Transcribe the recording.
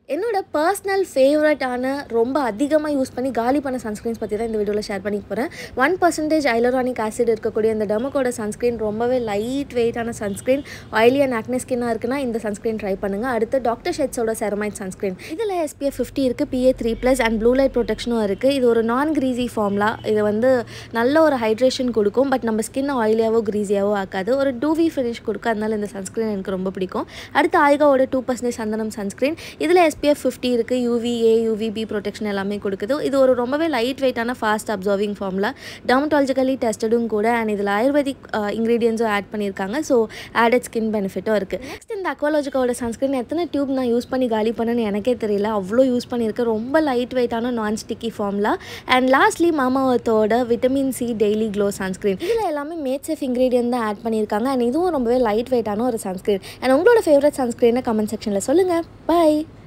என்னோட பர்சனல் ஃபேவரட்டான ரொம்ப அதிகமாக யூஸ் பண்ணி காலி பண்ண சன்ஸ்க்ரீன்ஸ் பற்றி தான் இந்த வீடியோவில் ஷேர் பண்ணிக்க போகிறேன் ஒன் பர்சன்டேஜ் ஐலரானிக் ஆசிட் இருக்கக்கூடிய இந்த டெமோக்கோட சன்ஸ்க்ரீன் ரொம்பவே லைட் வெயிட்டான சன்ஸ்க்ரீன் ஆயிலி அண்ட் ஆக்னே ஸ்கின்னாக இருக்குன்னா இந்த சன்ஸ்க்ரீன் ட்ரை பண்ணுங்கள் அடுத்து டாக்டர் ஷெட்ஸோட செரமைட் சன்ஸ்க்ரீன் இதில் எஸ்பிஎஃப் ஃபிஃப்டி இருக்குது PA three plus and blue light ப்ரொடெக்ஷனும் இருக்குது இது ஒரு நான் க்ரீஸி ஃபார்ம்லா இது வந்து நல்ல ஒரு ஹைட்ரேஷன் கொடுக்கும் பட் நம்ம ஸ்கின் ஆயிலியாவோ க்ரீஸியாவோ ஆக்காது ஒரு டூவி ஃபினிஷ் கொடுக்கும் அதனால இந்த சன்ஸ்க்ரீன் எனக்கு ரொம்ப பிடிக்கும் அடுத்து ஆய்காவோட டூ பர்சன்டேஜ் சந்தனம் சன்ஸ்க்ரீன் இதில் எஸ்பிஎஃப் ஃபிஃப்டி இருக்குது யூவிஏ யூவிபி ப்ரொடெக்ஷன் எல்லாமே கொடுக்குது இது ஒரு ரொம்பவே லைட் வெயிட்டான ஃபாஸ்ட் அப்சர்விங் ஃபார்மில் டெர்மட்டாலஜிக்கலி டெஸ்டடும் கூட அண்ட் இதில் ஆயுர்வேதிக் இன்க்ரீடியன்ஸும் ஆட் பண்ணியிருக்காங்க ஸோ ஆடட் ஸ்கின் பெனிஃபிட்டும் இருக்குது நெக்ஸ்ட் இந்த அக்வாலஜிக்காவோட சன்ஸ்க்ரீன் எத்தனை டியூப் நான் யூஸ் பண்ணி காலி பண்ணேன்னு எனக்கே தெரியல அவ்வளோ யூஸ் பண்ணியிருக்கேன் ரொம்ப லைட் வெயிட்டான நான் ஸ்டிக்கி ஃபார்மில் அண்ட் லாஸ்ட்லி மாமாவத்தோட vitamin C daily glow sunscreen இதில் எல்லாமே மேட் சேஃப் இன்க்ரீடியன்ட் தான் ஆட் பண்ணியிருக்காங்க அண்ட் இதுவும் ரொம்பவே லைட் வெயிட்டான ஒரு சன்ஸ்க்ரீன் அண்ட் உங்களோட ஃபேவரட் சன்ஸ்க்ரீனை கமெண்ட் செக்ஷனில் சொல்லுங்கள் பை